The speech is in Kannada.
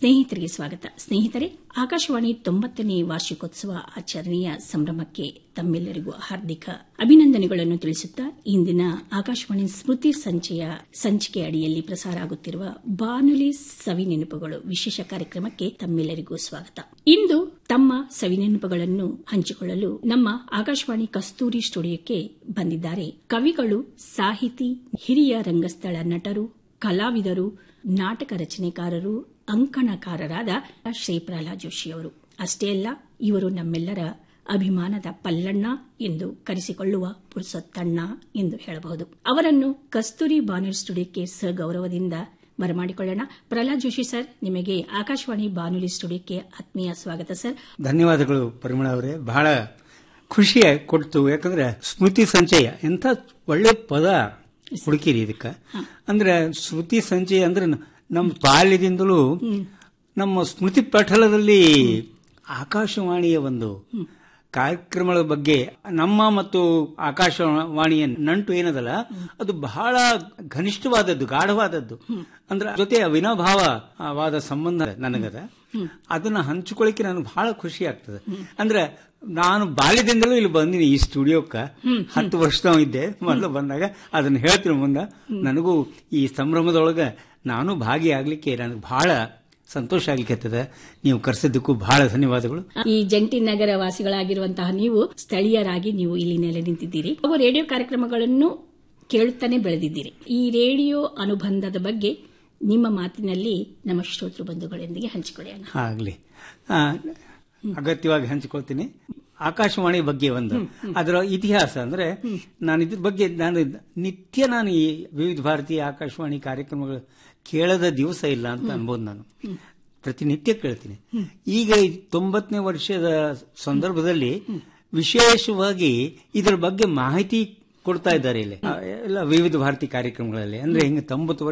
ಸ್ನೇಹಿತರಿಗೆ ಸ್ವಾಗತ ಸ್ನೇಹಿತರೆ ಆಕಾಶವಾಣಿ ತೊಂಬತ್ತನೇ ವಾರ್ಷಿಕೋತ್ಸವ ಆಚರಣೆಯ ಸಂಭ್ರಮಕ್ಕೆ ತಮ್ಮೆಲ್ಲರಿಗೂ ಹಾರ್ದಿಕ ಅಭಿನಂದನೆಗಳನ್ನು ತಿಳಿಸುತ್ತಾ ಇಂದಿನ ಆಕಾಶವಾಣಿ ಸ್ಮೃತಿ ಸಂಚಯ ಸಂಚಿಕೆ ಅಡಿಯಲ್ಲಿ ಪ್ರಸಾರ ಆಗುತ್ತಿರುವ ಬಾನುಲಿ ಸವಿನೆನಪುಗಳು ವಿಶೇಷ ಕಾರ್ಯಕ್ರಮಕ್ಕೆ ತಮ್ಮೆಲ್ಲರಿಗೂ ಸ್ವಾಗತ ಇಂದು ತಮ್ಮ ಸವಿನೆನಪುಗಳನ್ನು ಹಂಚಿಕೊಳ್ಳಲು ನಮ್ಮ ಆಕಾಶವಾಣಿ ಕಸ್ತೂರಿ ಸ್ಟುಡಿಯೋಕ್ಕೆ ಬಂದಿದ್ದಾರೆ ಕವಿಗಳು ಸಾಹಿತಿ ಹಿರಿಯ ರಂಗಸ್ಥಳ ನಟರು ಕಲಾವಿದರು ನಾಟಕ ರಚನೆಕಾರರು ಅಂಕಣಕಾರರಾದ ಶ್ರೀ ಪ್ರಹ್ಲಾದ್ ಜೋಶಿಯವರು ಅಷ್ಟೇ ಅಲ್ಲ ಇವರು ನಮ್ಮೆಲ್ಲರ ಅಭಿಮಾನದ ಪಲ್ಲಣ್ಣ ಎಂದು ಕರೆಸಿಕೊಳ್ಳುವ ಪುರುಸೊತ್ತಣ್ಣ ಎಂದು ಹೇಳಬಹುದು ಅವರನ್ನು ಕಸ್ತೂರಿ ಬಾನುಲಿ ಸ್ಟುಡಿಯೋಕ್ಕೆ ಸಗೌರವದಿಂದ ಬರಮಾಡಿಕೊಳ್ಳೋಣ ಪ್ರಹ್ಲಾದ್ ಜೋಶಿ ಸರ್ ನಿಮಗೆ ಆಕಾಶವಾಣಿ ಬಾನುಲಿ ಸ್ಟುಡಿಯೋಕ್ಕೆ ಆತ್ಮೀಯ ಸ್ವಾಗತ ಸರ್ ಧನ್ಯವಾದಗಳು ಪರಿಮಳ ಅವರೇ ಬಹಳ ಖುಷಿ ಕೊಡ್ತು ಯಾಕಂದ್ರೆ ಸ್ಮೃತಿ ಸಂಚಯ ಎಂಥ ಒಳ್ಳೆ ಪದ ಹುಡುಕಿರಿ ಇದಕ್ಕೆ ಅಂದ್ರೆ ಸ್ಮೃತಿ ಸಂಚಯ ಅಂದ್ರೆ ನಮ್ಮ ಬಾಲ್ಯದಿಂದಲೂ ನಮ್ಮ ಸ್ಮೃತಿ ಪಟಲದಲ್ಲಿ ಆಕಾಶವಾಣಿಯ ಒಂದು ಕಾರ್ಯಕ್ರಮಗಳ ಬಗ್ಗೆ ನಮ್ಮ ಮತ್ತು ಆಕಾಶವಾಣಿಯ ನಂಟು ಏನದಲ್ಲ ಅದು ಬಹಳ ಘನಿಷ್ಠವಾದದ್ದು ಗಾಢವಾದದ್ದು ಅಂದ್ರೆ ಜೊತೆ ಅವಿನಾಭಾವವಾದ ಸಂಬಂಧ ನನಗದ ಅದನ್ನ ಹಂಚಿಕೊಳ್ಳಿಕ್ಕೆ ನನಗೆ ಬಹಳ ಖುಷಿ ಆಗ್ತದೆ ಅಂದ್ರೆ ನಾನು ಬಾಲ್ಯದಿಂದಲೂ ಇಲ್ಲಿ ಬಂದಿನಿ ಈ ಸ್ಟುಡಿಯೋಕ್ಕ ಹತ್ತು ವರ್ಷ ಇದ್ದೆ ಮೊದಲು ಬಂದಾಗ ಅದನ್ನ ಹೇಳ್ತೀನಿ ಮುಂದೆ ನನಗೂ ಈ ಸಂಭ್ರಮದೊಳಗ ನಾನು ಭಾಗಿಯಾಗ್ಲಿಕ್ಕೆ ನನಗೆ ಬಹಳ ಸಂತೋಷ ಆಗ್ಲಿಕ್ಕೆ ನೀವು ಕರೆಸಿದ್ದಕ್ಕೂ ಬಹಳ ಧನ್ಯವಾದಗಳು ಈ ಜಂಟಿ ನಗರ ವಾಸಿಗಳಾಗಿರುವಂತಹ ನೀವು ಸ್ಥಳೀಯರಾಗಿ ನೀವು ಇಲ್ಲಿ ನೆಲೆ ನಿಂತಿದ್ದೀರಿ ಹಾಗೂ ರೇಡಿಯೋ ಕಾರ್ಯಕ್ರಮಗಳನ್ನು ಕೇಳುತ್ತಾನೆ ಬೆಳೆದಿದ್ದೀರಿ ಈ ರೇಡಿಯೋ ಅನುಬಂಧದ ಬಗ್ಗೆ ನಿಮ್ಮ ಮಾತಿನಲ್ಲಿ ನಮ್ಮ ಶ್ರೋತೃ ಬಂಧುಗಳೊಂದಿಗೆ ಹಂಚಿಕೊಳ್ಳೋಣ ಆಗ್ಲಿ ಆ, ಅಗತ್ಯವಾಗಿ ಹಂಚಿಕೊಳ್ತೀನಿ ಆಕಾಶವಾಣಿ ಬಗ್ಗೆ ಒಂದು ಅದರ ಇತಿಹಾಸ ಅಂದ್ರೆ ನಾನು ಇದ್ರ ಬಗ್ಗೆ ನಾನು ನಿತ್ಯ ನಾನು ಈ ವಿವಿಧ ಭಾರತೀಯ ಆಕಾಶವಾಣಿ ಕಾರ್ಯಕ್ರಮಗಳು ಕೇಳದ ದಿವಸ ಇಲ್ಲ ಅಂತ ಅನ್ಬೋದು ನಾನು ಪ್ರತಿನಿತ್ಯ ಕೇಳ್ತೀನಿ ಈಗ ಈ ತೊಂಬತ್ತನೇ ವರ್ಷದ ಸಂದರ್ಭದಲ್ಲಿ ವಿಶೇಷವಾಗಿ ಇದರ ಬಗ್ಗೆ ಮಾಹಿತಿ ಕೊಡ್ತಾ ಇದ್ದಾರೆ ಇಲ್ಲಿ ಆ, ಎಲ್ಲ ವಿವಿಧ ಭಾರತಿ ಕಾರ್ಯಕ್ರಮಗಳಲ್ಲಿ ಅಂದ್ರೆ ಹಿಂಗೆ ತೊಂಬತ್ತು